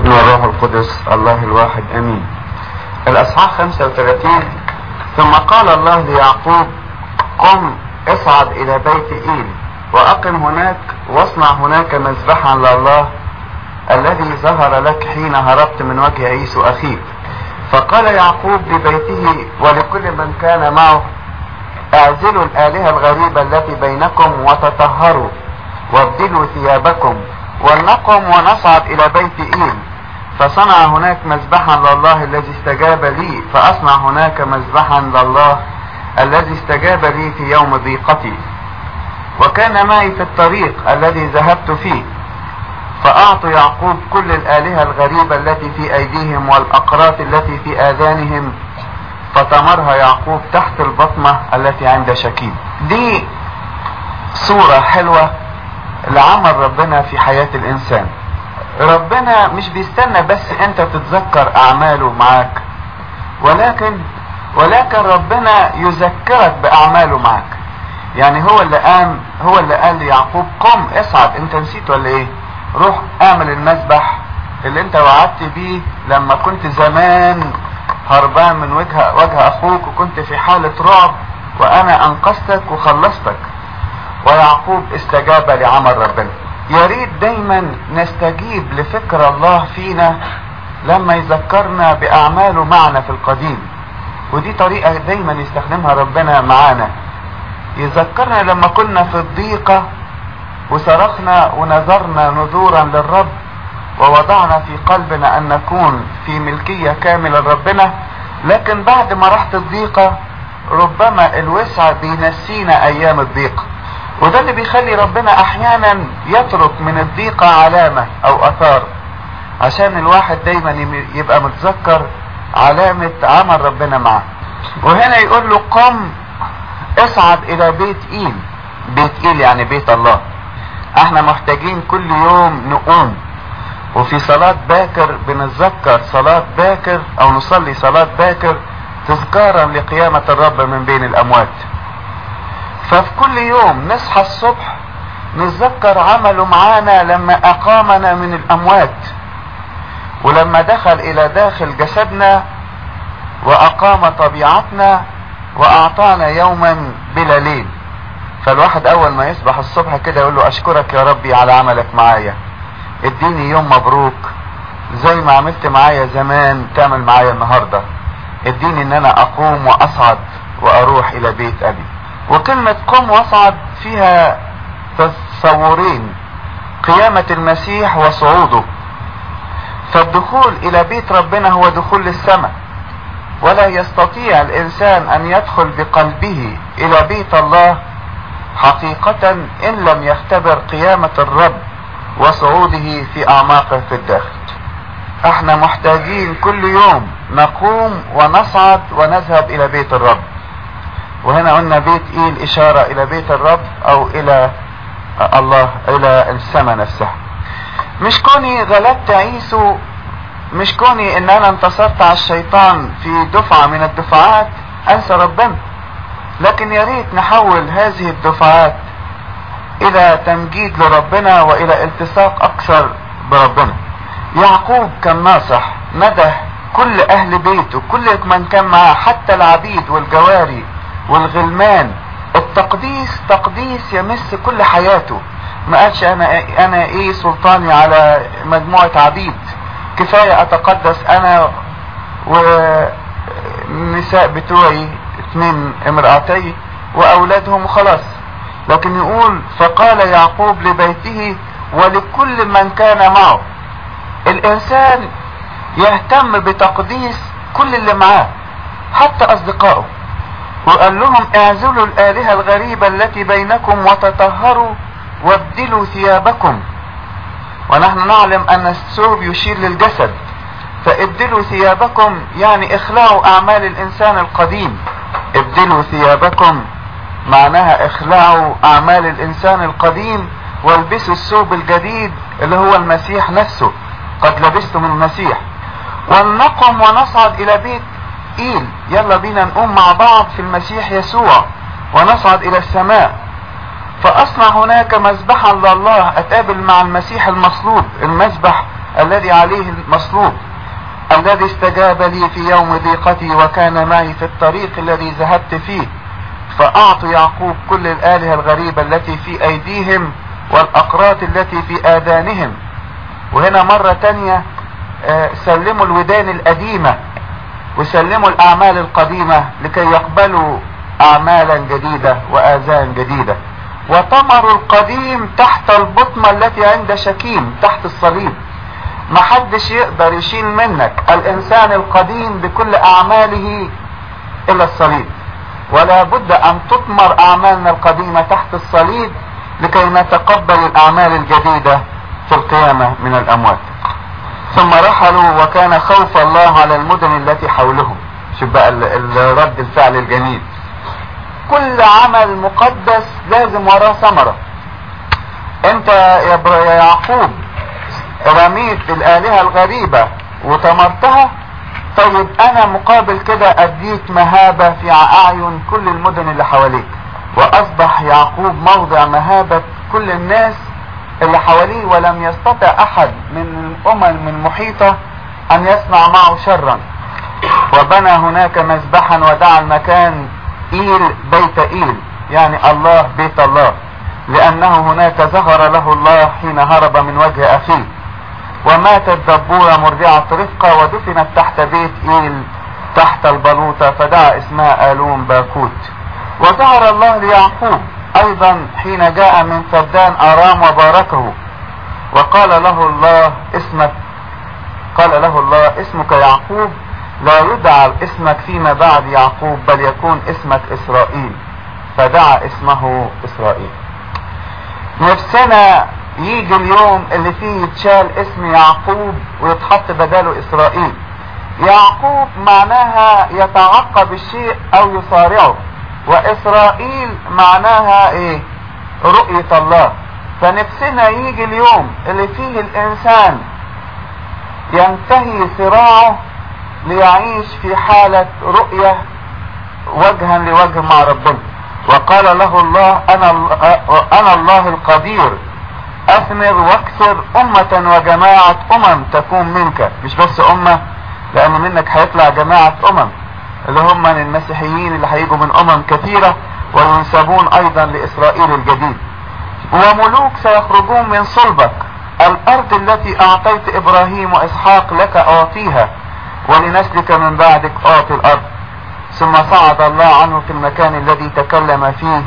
والابن والروح القدس الله الواحد امين الاصحاح 35 ثم قال الله ليعقوب قم اصعد الى بيت ايل واقم هناك واصنع هناك مذبحا لله الذي ظهر لك حين هربت من وجه عيسو اخيك فقال يعقوب لبيته ولكل من كان معه اعزلوا الالهه الغريبه التي بينكم وتطهروا وابدلوا ثيابكم ولنقم ونصعد الى بيت ايل فصنع هناك مذبحا لله الذي استجاب لي فاصنع هناك مذبحا لله الذي استجاب لي في يوم ضيقتي وكان معي في الطريق الذي ذهبت فيه فأعطوا يعقوب كل الآلهة الغريبة التي في أيديهم والأقراط التي في آذانهم فطمرها يعقوب تحت البطمة التي عند شكيم دي صورة حلوة لعمل ربنا في حياة الإنسان ربنا مش بيستنى بس أنت تتذكر أعماله معاك ولكن ولكن ربنا يذكرك بأعماله معاك يعني هو اللي قام هو اللي قال ليعقوب قم اصعد انت نسيت ولا ايه روح اعمل المذبح اللي انت وعدت بيه لما كنت زمان هربان من وجه وجه اخوك وكنت في حالة رعب وانا انقذتك وخلصتك ويعقوب استجاب لعمل ربنا يا ريت دايما نستجيب لفكر الله فينا لما يذكرنا باعماله معنا في القديم ودي طريقة دايما يستخدمها ربنا معانا يذكرنا لما كنا في الضيقة وصرخنا ونذرنا نذورا للرب ووضعنا في قلبنا ان نكون في ملكية كاملة لربنا لكن بعد ما راحت الضيقة ربما الوسع بينسينا ايام الضيقة وده اللي بيخلي ربنا احيانا يترك من الضيقة علامة او اثار عشان الواحد دايما يبقى متذكر علامة عمل ربنا معه وهنا يقول له قم اصعد الى بيت ايل بيت ايل يعني بيت الله احنا محتاجين كل يوم نقوم وفي صلاة باكر بنتذكر صلاة باكر او نصلي صلاة باكر تذكارا لقيامة الرب من بين الاموات ففي كل يوم نصحى الصبح نتذكر عمله معانا لما اقامنا من الاموات ولما دخل الى داخل جسدنا واقام طبيعتنا واعطانا يوما بلا ليل فالواحد اول ما يصبح الصبح كده يقول له اشكرك يا ربي على عملك معايا اديني يوم مبروك زي ما عملت معايا زمان تعمل معايا النهاردة اديني ان انا اقوم واصعد واروح الى بيت ابي وكلمة قم واصعد فيها تصورين قيامة المسيح وصعوده فالدخول الى بيت ربنا هو دخول للسماء ولا يستطيع الانسان ان يدخل بقلبه الى بيت الله حقيقة ان لم يختبر قيامة الرب وصعوده في اعماقه في الداخل احنا محتاجين كل يوم نقوم ونصعد ونذهب الى بيت الرب وهنا قلنا بيت ايل اشارة الى بيت الرب او الى الله الى السماء نفسها مش كوني غلبت عيسو مش كوني ان انا انتصرت على الشيطان في دفعة من الدفعات انسى ربنا لكن يا ريت نحول هذه الدفعات الى تمجيد لربنا والى التصاق اكثر بربنا يعقوب كان ناصح مدح كل اهل بيته كل من كان معاه حتى العبيد والجواري والغلمان التقديس تقديس يمس كل حياته ما قالش انا انا ايه سلطاني على مجموعة عبيد كفاية اتقدس انا والنساء بتوعي اثنين امرأتي واولادهم وخلاص لكن يقول فقال يعقوب لبيته ولكل من كان معه الانسان يهتم بتقديس كل اللي معاه حتى اصدقائه وقال لهم اعزلوا الالهة الغريبة التي بينكم وتطهروا وابدلوا ثيابكم ونحن نعلم ان الثوب يشير للجسد فابدلوا ثيابكم يعني اخلعوا اعمال الانسان القديم ابدلوا ثيابكم معناها اخلعوا اعمال الانسان القديم والبسوا الثوب الجديد اللي هو المسيح نفسه قد لبستم المسيح ولنقم ونصعد الى بيت ايل يلا بينا نقوم مع بعض في المسيح يسوع ونصعد الى السماء فاصنع هناك مذبحا لله اتقابل مع المسيح المصلوب المذبح الذي عليه المصلوب الذي استجاب لي في يوم ضيقتي وكان معي في الطريق الذي ذهبت فيه فأعطوا يعقوب كل الآلهة الغريبة التي في أيديهم والأقراط التي في آذانهم وهنا مرة تانية سلموا الودان القديمة وسلموا الأعمال القديمة لكي يقبلوا أعمالا جديدة وآذان جديدة وطمروا القديم تحت البطمة التي عند شكيم تحت الصليب محدش يقدر يشيل منك الإنسان القديم بكل أعماله إلى الصليب ولا بد أن تطمر أعمالنا القديمة تحت الصليب لكي نتقبل الأعمال الجديدة في القيامة من الأموات ثم رحلوا وكان خوف الله على المدن التي حولهم شوف بقى رد الفعل الجميل كل عمل مقدس لازم وراه ثمرة انت يا يعقوب رميت الآلهة الغريبة وتمرتها طيب انا مقابل كده اديك مهابة في اعين كل المدن اللي حواليك واصبح يعقوب موضع مهابة كل الناس اللي حواليه ولم يستطع احد من الامم المحيطة ان يصنع معه شرا وبنى هناك مذبحا ودعا المكان ايل بيت ايل يعني الله بيت الله لانه هناك ظهر له الله حين هرب من وجه اخيه وماتت دبورة مرضعة رفقة ودفنت تحت بيت ايل تحت البلوطة فدعا اسمها الوم باكوت وظهر الله ليعقوب ايضا حين جاء من فدان ارام وباركه وقال له الله اسمك قال له الله اسمك يعقوب لا يدعى اسمك فيما بعد يعقوب بل يكون اسمك اسرائيل فدعا اسمه اسرائيل نفسنا يجي اليوم اللي فيه يتشال اسم يعقوب ويتحط بداله اسرائيل يعقوب معناها يتعقب الشيء او يصارعه واسرائيل معناها ايه رؤية الله فنفسنا يجي اليوم اللي فيه الانسان ينتهي صراعه ليعيش في حالة رؤية وجها لوجه مع ربنا وقال له الله انا, أنا الله القدير اثمر واكثر امة وجماعة امم تكون منك مش بس امة لان منك هيطلع جماعة امم اللي هم من المسيحيين اللي هيجوا من امم كثيرة وينسبون ايضا لاسرائيل الجديد وملوك سيخرجون من صلبك الارض التي اعطيت ابراهيم واسحاق لك اعطيها ولنسلك من بعدك اعطي الارض ثم صعد الله عنه في المكان الذي تكلم فيه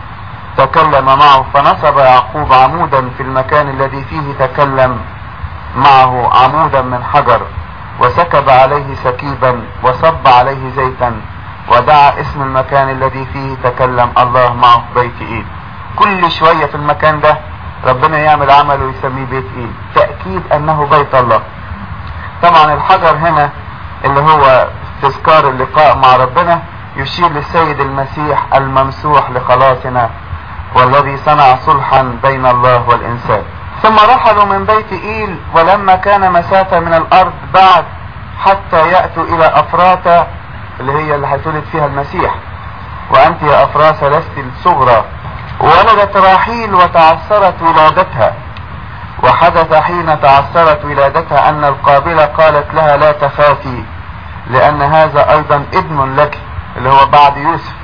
تكلم معه فنصب يعقوب عمودا في المكان الذي فيه تكلم معه عمودا من حجر وسكب عليه سكيبا وصب عليه زيتا ودعا اسم المكان الذي فيه تكلم الله معه بيت ايد كل شوية في المكان ده ربنا يعمل عمل ويسميه بيت ايد تأكيد انه بيت الله طبعا الحجر هنا اللي هو تذكار اللقاء مع ربنا يشير للسيد المسيح الممسوح لخلاصنا والذي صنع صلحا بين الله والإنسان ثم رحلوا من بيت إيل ولما كان مسافة من الأرض بعد حتى يأتوا إلى أفراتا اللي هي اللي هتولد فيها المسيح وأنت يا أفراسة لست الصغرى ولدت راحيل وتعثرت ولادتها وحدث حين تعثرت ولادتها أن القابلة قالت لها لا تخافي لأن هذا أيضا ابن لك اللي هو بعد يوسف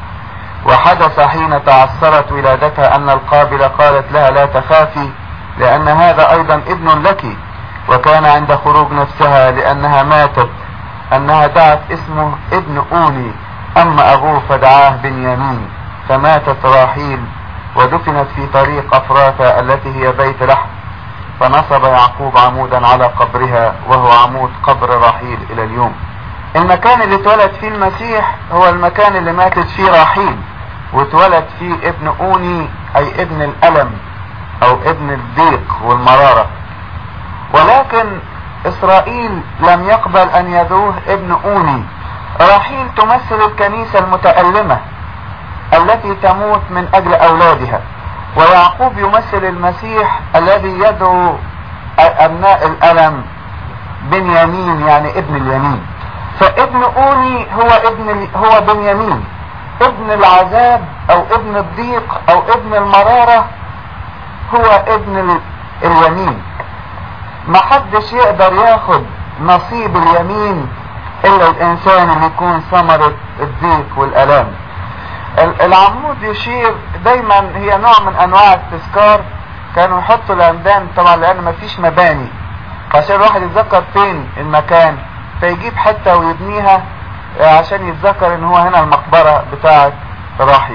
وحدث حين تعثرت ولادتها أن القابلة قالت لها لا تخافي لأن هذا أيضا ابن لك وكان عند خروج نفسها لأنها ماتت أنها دعت اسمه ابن أوني أما أبوه فدعاه بنيامين فماتت راحيل ودفنت في طريق أفراتا التي هي بيت لحم فنصب يعقوب عمودا على قبرها وهو عمود قبر راحيل إلى اليوم المكان اللي اتولد فيه المسيح هو المكان اللي ماتت فيه راحيل واتولد فيه ابن أوني أي ابن الألم أو ابن الضيق والمرارة ولكن إسرائيل لم يقبل أن يدعوه ابن أوني راحيل تمثل الكنيسة المتألمة التي تموت من أجل أولادها ويعقوب يمثل المسيح الذي يدعو أبناء الألم بنيامين يعني ابن اليمين فابن أوني هو ابن هو بنيامين ابن العذاب او ابن الضيق او ابن المرارة هو ابن اليمين محدش يقدر ياخد نصيب اليمين الا الانسان اللي يكون ثمرة الضيق والالام العمود يشير دايما هي نوع من انواع التذكار كانوا يحطوا العمدان طبعا لان مفيش مباني فعشان الواحد يتذكر فين المكان فيجيب حتة ويبنيها عشان يتذكر ان هو هنا المقبرة بتاعت راحي